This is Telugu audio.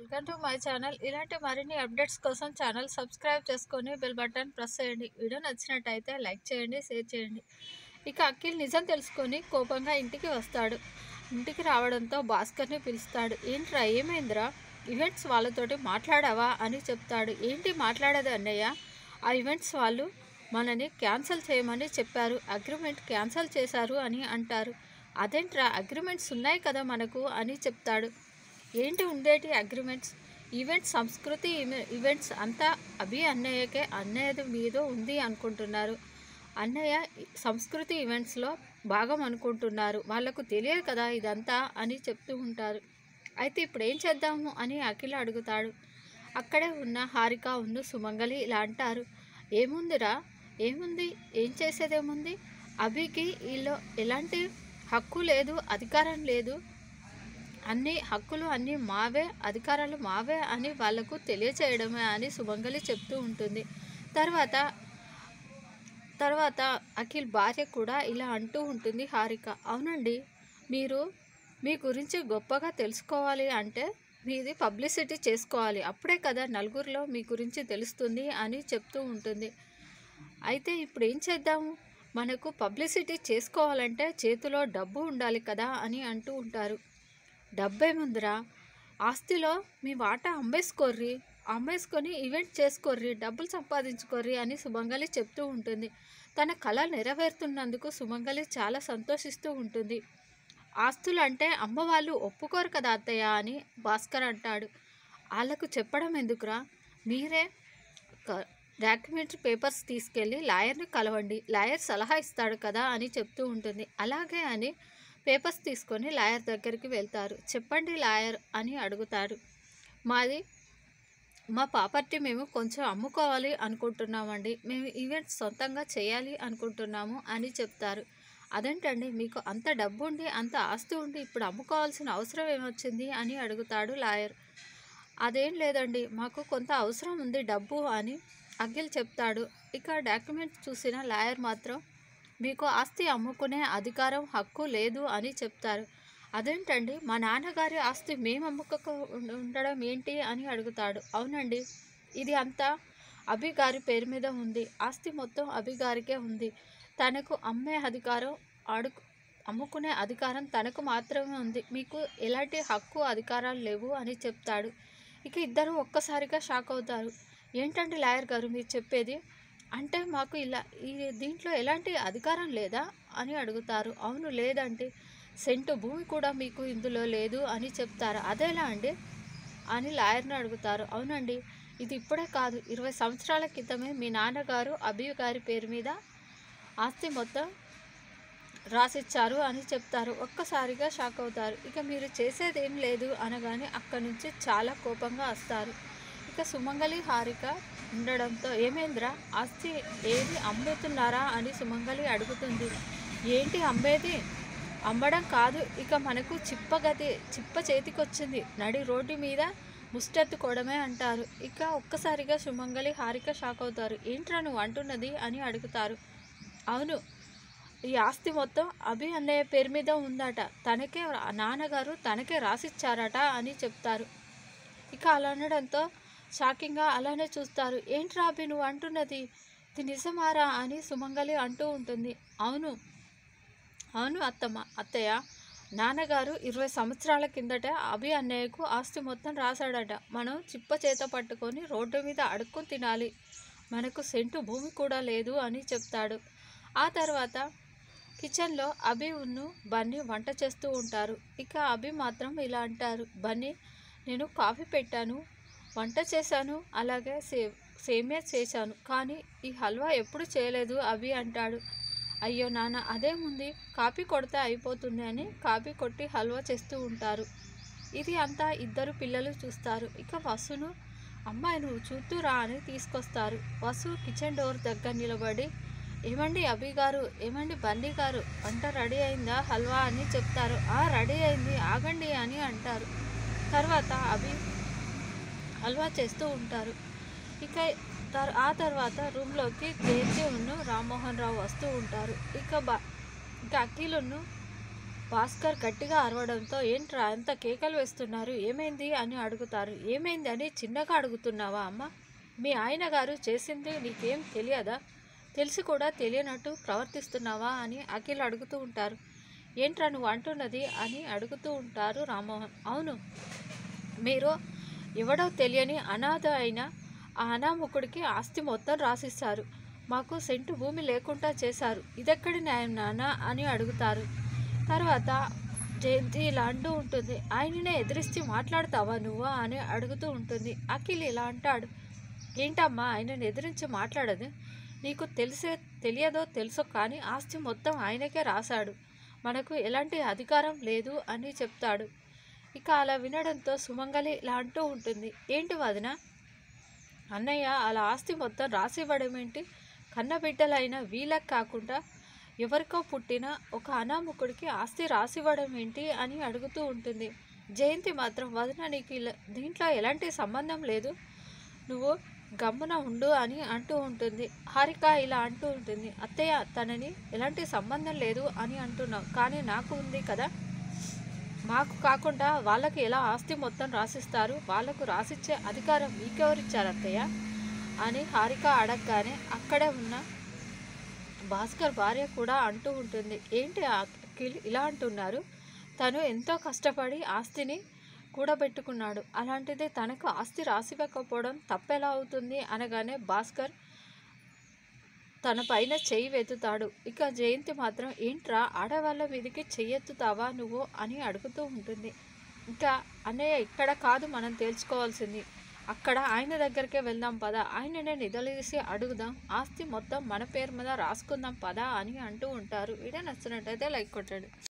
వెల్కమ్ టు మై ఛానల్ ఇలాంటి మరిన్ని అప్డేట్స్ కోసం ఛానల్ సబ్స్క్రైబ్ చేసుకొని బెల్ బటన్ ప్రెస్ చేయండి వీడియో నచ్చినట్టయితే లైక్ చేయండి షేర్ చేయండి ఇక అఖిల్ నిజం తెలుసుకొని కోపంగా ఇంటికి వస్తాడు ఇంటికి రావడంతో భాస్కర్ని పిలుస్తాడు ఏంట్రా ఏమైందిరా ఈవెంట్స్ వాళ్ళతోటి మాట్లాడావా అని చెప్తాడు ఏంటి మాట్లాడేది అన్నయ్య ఆ ఈవెంట్స్ వాళ్ళు మనని క్యాన్సిల్ చేయమని చెప్పారు అగ్రిమెంట్ క్యాన్సిల్ చేశారు అని అంటారు అదేంట్రా అగ్రిమెంట్స్ ఉన్నాయి కదా మనకు అని చెప్తాడు ఏంటి ఉండేటి అగ్రిమెంట్స్ ఈవెంట్స్ సంస్కృతి ఈమె- ఈవెంట్స్ అంతా అభి అన్నయ్యకే అన్నయ్యది మీద ఉంది అనుకుంటున్నారు అన్నయ్య ఈ సంస్కృతి ఈవెంట్స్లో భాగం అనుకుంటున్నారు వాళ్ళకు తెలియదు కదా ఇదంతా అని చెప్తూ ఉంటారు అయితే ఇప్పుడు ఏం చేద్దాము అని అఖిల అడుగుతాడు అక్కడే ఉన్న హారిక ఉన్న సుమంగలి ఇలా అంటారు ఏముందిరా ఏముంది ఏం చేసేదేముంది అభికి వీళ్ళు ఎలాంటి హక్కు లేదు అధికారం లేదు అన్ని హక్కులు అన్నీ మావే అధికారాలు మావే అని వాళ్ళకు తెలియచేయడమే అని సుమంగలి చెప్తూ ఉంటుంది తర్వాత తర్వాత అఖిల్ భార్య కూడా ఇలా అంటూ ఉంటుంది హారిక అవునండి మీరు మీ గురించి గొప్పగా తెలుసుకోవాలి అంటే మీది పబ్లిసిటీ చేసుకోవాలి అప్పుడే కదా నలుగురిలో మీ గురించి తెలుస్తుంది అని చెప్తూ ఉంటుంది అయితే ఇప్పుడు ఏం చేద్దాము మనకు పబ్లిసిటీ చేసుకోవాలంటే చేతిలో డబ్బు ఉండాలి కదా అని అంటూ ఉంటారు డబ్బేముందిరా ఆస్తిలో మీ వాటా అమ్మేసుకోర్రి అమ్మేసుకొని ఈవెంట్ చేసుకోర్రి డబ్బులు సంపాదించుకోర్రి అని సుమంగలి చెప్తూ ఉంటుంది తన కళ నెరవేరుతున్నందుకు సుమంగలి చాలా సంతోషిస్తూ ఉంటుంది ఆస్తులు అంటే అమ్మ వాళ్ళు ఒప్పుకోరు కదా అత్తయ్య అని భాస్కర్ అంటాడు వాళ్ళకు చెప్పడం ఎందుకురా మీరే డాక్యుమెంటరీ పేపర్స్ తీసుకెళ్ళి లాయర్ని కలవండి లాయర్ సలహా ఇస్తాడు కదా అని చెప్తూ ఉంటుంది అలాగే అని పేపర్స్ తీసుకొని లాయర్ దగ్గరికి వెళ్తారు చెప్పండి లాయర్ అని అడుగుతారు మాది మా ప్రాపర్టీ మేము కొంచెం అమ్ముకోవాలి అనుకుంటున్నామండి మేము ఈవెంట్ సొంతంగా చేయాలి అనుకుంటున్నాము అని చెప్తారు అదేంటండి మీకు అంత డబ్బు ఉండి అంత ఆస్తి ఉండి ఇప్పుడు అమ్ముకోవాల్సిన అవసరం ఏమొచ్చింది అని అడుగుతాడు లాయర్ అదేం లేదండి మాకు కొంత అవసరం ఉంది డబ్బు అని అఖిల్ చెప్తాడు ఇక డాక్యుమెంట్ చూసిన లాయర్ మాత్రం మీకు ఆస్తి అమ్ముకునే అధికారం హక్కు లేదు అని చెప్తారు అదేంటండి మా నాన్నగారి ఆస్తి మేము అమ్ముకోక ఉండ- ఉండడం ఏంటి అని అడుగుతాడు అవునండి ఇది అంతా అభి గారి పేరు మీద ఉంది ఆస్తి మొత్తం అభి గారికే ఉంది తనకు అమ్మే అధికారం అడుగు అమ్ముకునే అధికారం తనకు మాత్రమే ఉంది మీకు ఎలాంటి హక్కు అధికారాలు లేవు అని చెప్తాడు ఇక ఇద్దరు ఒక్కసారిగా షాక్ అవుతారు ఏంటండి లాయర్ గారు మీరు చెప్పేది అంటే మాకు ఇలా ఈ దీంట్లో ఎలాంటి అధికారం లేదా అని అడుగుతారు అవును లేదండి సెంటు భూమి కూడా మీకు ఇందులో లేదు అని చెప్తారు అదేలా అండి అని లాయర్ని అడుగుతారు అవునండి ఇది ఇప్పుడే కాదు ఇరవై సంవత్సరాల క్రితమే మీ నాన్నగారు అభి గారి పేరు మీద ఆస్తి మొత్తం రాసిచ్చారు అని చెప్తారు ఒక్కసారిగా షాక్ అవుతారు ఇక మీరు చేసేది ఏం లేదు అనగానే అక్కడి నుంచి చాలా కోపంగా వస్తారు ఇక సుమంగలి హారిక ఉండడంతో ఏమేంద్రా ఆస్తి ఏది అమ్ముతున్నారా అని సుమంగలి అడుగుతుంది ఏంటి అమ్మేది అమ్మడం కాదు ఇక మనకు చిప్పగతి చిప్ప చేతికొచ్చింది నడి రోడ్డు మీద ముష్టెత్తుకోవడమే అంటారు ఇక ఒక్కసారిగా సుమంగలి హారిక షాక్ అవుతారు ఏంట్రా నువ్వు అంటున్నది అని అడుగుతారు అవును ఈ ఆస్తి మొత్తం అభి అన్నయ్య పేరు మీద ఉందట తనకే రా- నాన్నగారు తనకే రాసిచ్చారట అని చెప్తారు ఇక అలా అనడంతో షాకింగ్గా అలానే చూస్తారు ఏంట్రా అభి నువ్వు అంటున్నది ఇది నిజమారా అని సుమంగలి అంటూ ఉంటుంది అవును అవును అత్తమ్మ అత్తయ్య నాన్నగారు ఇరవై సంవత్సరాల కిందట అభి అన్నయ్యకు ఆస్తి మొత్తం రాశాడట మనం చిప్ప చేత పట్టుకొని రోడ్డు మీద అడుక్కొని తినాలి మనకు సెంటు భూమి కూడా లేదు అని చెప్తాడు ఆ తర్వాత కిచెన్లో అభి ఉన్ను బన్నీ వంట చేస్తూ ఉంటారు ఇక అభి మాత్రం ఇలా అంటారు బన్నీ నేను కాఫీ పెట్టాను వంట చేశాను అలాగే సే సేమియా చేశాను కానీ ఈ హల్వా ఎప్పుడు చేయలేదు అభి అంటాడు అయ్యో నాన్న అదేముంది కాపీ కొడితే అయిపోతుంది అని కాపీ కొట్టి హల్వా చేస్తూ ఉంటారు ఇది అంతా ఇద్దరు పిల్లలు చూస్తారు ఇక వసును అమ్మాయి నువ్వు చూద్దురా అని తీసుకొస్తారు వసు కిచెన్ డోర్ దగ్గర నిలబడి ఏమండి అభి గారు ఏమండి బండి గారు వంట రెడీ అయిందా హల్వా అని చెప్తారు ఆ రెడీ అయింది ఆగండి అని అంటారు తర్వాత అభి హల్వా చేస్తూ ఉంటారు ఇక తర్ ఆ తర్వాత రూమ్లోకి జయంతి ఉన్ను రామ్మోహన్ రావు వస్తూ ఉంటారు ఇక బ ఇక అఖిలును భాస్కర్ గట్టిగా అరవడంతో ఏంట్రా అంత కేకలు వేస్తున్నారు ఏమైంది అని అడుగుతారు ఏమైంది అని చిన్నగా అడుగుతున్నావా అమ్మ మీ ఆయన గారు చేసింది నీకేం తెలియదా తెలిసి కూడా తెలియనట్టు ప్రవర్తిస్తున్నావా అని అఖిల్ అడుగుతూ ఉంటారు ఏంట్రా నువ్వు అంటున్నది అని అడుగుతూ ఉంటారు రామ్మోహన్ అవును మీరు ఎవడో తెలియని అనాథ అయిన ఆ అనామకుడికి ఆస్తి మొత్తం రాసిస్తారు మాకు సెంటు భూమి లేకుండా చేశారు ఇదెక్కడి న్యాయం నాన్న అని అడుగుతారు తర్వాత జయంతి ఇలా అంటూ ఉంటుంది ఆయననే ఎదిరిస్తే మాట్లాడతావా నువ్వా అని అడుగుతూ ఉంటుంది అఖిల్ ఇలా అంటాడు ఏంటమ్మా ఆయనను ఎదిరించి మాట్లాడదు నీకు తెలిసే తెలియదో తెలుసో కానీ ఆస్తి మొత్తం ఆయనకే రాశాడు మనకు ఎలాంటి అధికారం లేదు అని చెప్తాడు ఇక అలా వినడంతో సుమంగలి ఇలా అంటూ ఉంటుంది ఏంటి వదిన అన్నయ్య అలా ఆస్తి మొత్తం రాసివ్వడం ఏంటి కన్నబిడ్డలైన వీళ్ళకి కాకుండా ఎవరికో పుట్టిన ఒక అనామకుడికి ఆస్తి రాసివ్వడం ఏంటి అని అడుగుతూ ఉంటుంది జయంతి మాత్రం వదిన నీకు ఇలా దీంట్లో ఎలాంటి సంబంధం లేదు నువ్వు గమ్మున ఉండు అని అంటూ ఉంటుంది హారిక ఇలా అంటూ ఉంటుంది అత్తయ్య తనని ఎలాంటి సంబంధం లేదు అని అంటున్నావు కానీ నాకు ఉంది కదా మాకు కాకుండా వాళ్ళకి ఎలా ఆస్తి మొత్తం రాసిస్తారు వాళ్ళకు రాసిచ్చే అధికారం మీకెవరిచ్చారు అత్తయ్య అని హారిక అడగగానే అక్కడే ఉన్న భాస్కర్ భార్య కూడా అంటూ ఉంటుంది ఏంటి అఖిల్ ఇలా అంటున్నారు తను ఎంతో కష్టపడి ఆస్తిని కూడబెట్టుకున్నాడు అలాంటిది తనకు ఆస్తి రాసివ్వకపోవడం తప్పెలా అవుతుంది అనగానే భాస్కర్ తన పైన చెయ్యి వెతుతాడు ఇక జయంతి మాత్రం ఏంట్రా ఆడవాళ్ళ మీదకి చెయ్యెత్తుతావా నువ్వు అని అడుగుతూ ఉంటుంది ఇంకా అన్నయ్య ఇక్కడ కాదు మనం తేల్చుకోవాల్సింది అక్కడ ఆయన దగ్గరికే వెళ్దాం పదా ఆయననే నిదలేసి అడుగుదాం ఆస్తి మొత్తం మన పేరు మీద రాసుకుందాం పదా అని అంటూ ఉంటారు వీడియో నచ్చినట్టయితే లైక్ కొట్టండి